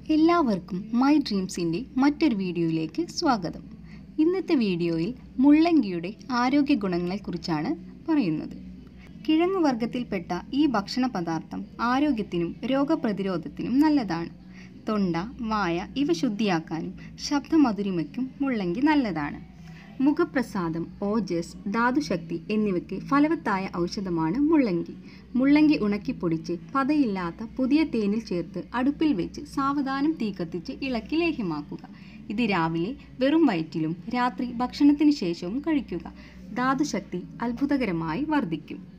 എല്ലാവർക്കും മൈ ഡ്രീംസിൻ്റെ മറ്റൊരു വീഡിയോയിലേക്ക് സ്വാഗതം ഇന്നത്തെ വീഡിയോയിൽ മുള്ളങ്കിയുടെ ആരോഗ്യ ഗുണങ്ങളെക്കുറിച്ചാണ് പറയുന്നത് കിഴങ്ങ് വർഗത്തിൽപ്പെട്ട ഈ ഭക്ഷണ പദാർത്ഥം ആരോഗ്യത്തിനും രോഗപ്രതിരോധത്തിനും നല്ലതാണ് തൊണ്ട വായ ഇവ ശുദ്ധിയാക്കാനും ശബ്ദമധുരിമയ്ക്കും മുള്ളങ്കി നല്ലതാണ് മുഖപ്രസാദം ഓജസ് ധാതുശക്തി എന്നിവയ്ക്ക് ഫലവത്തായ ഔഷധമാണ് മുള്ളങ്കി മുള്ളങ്കി ഉണക്കിപ്പൊടിച്ച് പതയില്ലാത്ത പുതിയ തേനിൽ ചേർത്ത് അടുപ്പിൽ വെച്ച് സാവധാനം തീ കത്തിച്ച് ഇളക്കി ലേഹ്യമാക്കുക ഇത് രാവിലെ വെറും വയറ്റിലും രാത്രി ഭക്ഷണത്തിന് ശേഷവും കഴിക്കുക ധാതുശക്തി അത്ഭുതകരമായി വർദ്ധിക്കും